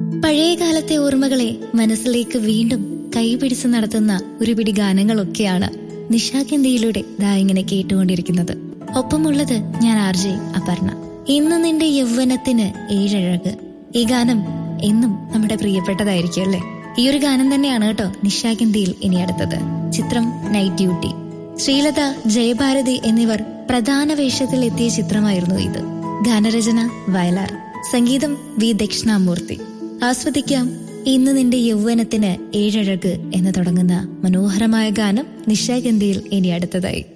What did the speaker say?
പഴയ കാലത്തെ ഓർമ്മകളെ മനസ്സിലേക്ക് വീണ്ടും കൈപിടിച്ച് നടത്തുന്ന ഒരു പിടി ഗാനങ്ങളൊക്കെയാണ് നിശാകന്തിയിലൂടെ ദാ ഇങ്ങനെ കേട്ടുകൊണ്ടിരിക്കുന്നത് ഒപ്പമുള്ളത് ഞാൻ ആർ ജെ അപർണ ഇന്ന് നിന്റെ യൗവനത്തിന് ഏഴഴക് ഈ ഗാനം എന്നും നമ്മുടെ പ്രിയപ്പെട്ടതായിരിക്കും അല്ലേ ഈ ഒരു ഗാനം തന്നെയാണ് കേട്ടോ നിശാഗന്ധിയിൽ ഇനി അടുത്തത് ചിത്രം നൈറ്റ് ഡ്യൂട്ടി ശ്രീലത ജയഭാരതി എന്നിവർ പ്രധാന വേഷത്തിൽ എത്തിയ ചിത്രമായിരുന്നു ഇത് ഗാനരചന വയലാർ സംഗീതം വി ദക്ഷിണാമൂർത്തി ആസ്വദിക്കാം ഇന്ന് നിന്റെ യൗവനത്തിന് ഏഴഴക് എന്ന് തുടങ്ങുന്ന മനോഹരമായ ഗാനം നിശാഗന്ധിയിൽ ഇനി അടുത്തതായി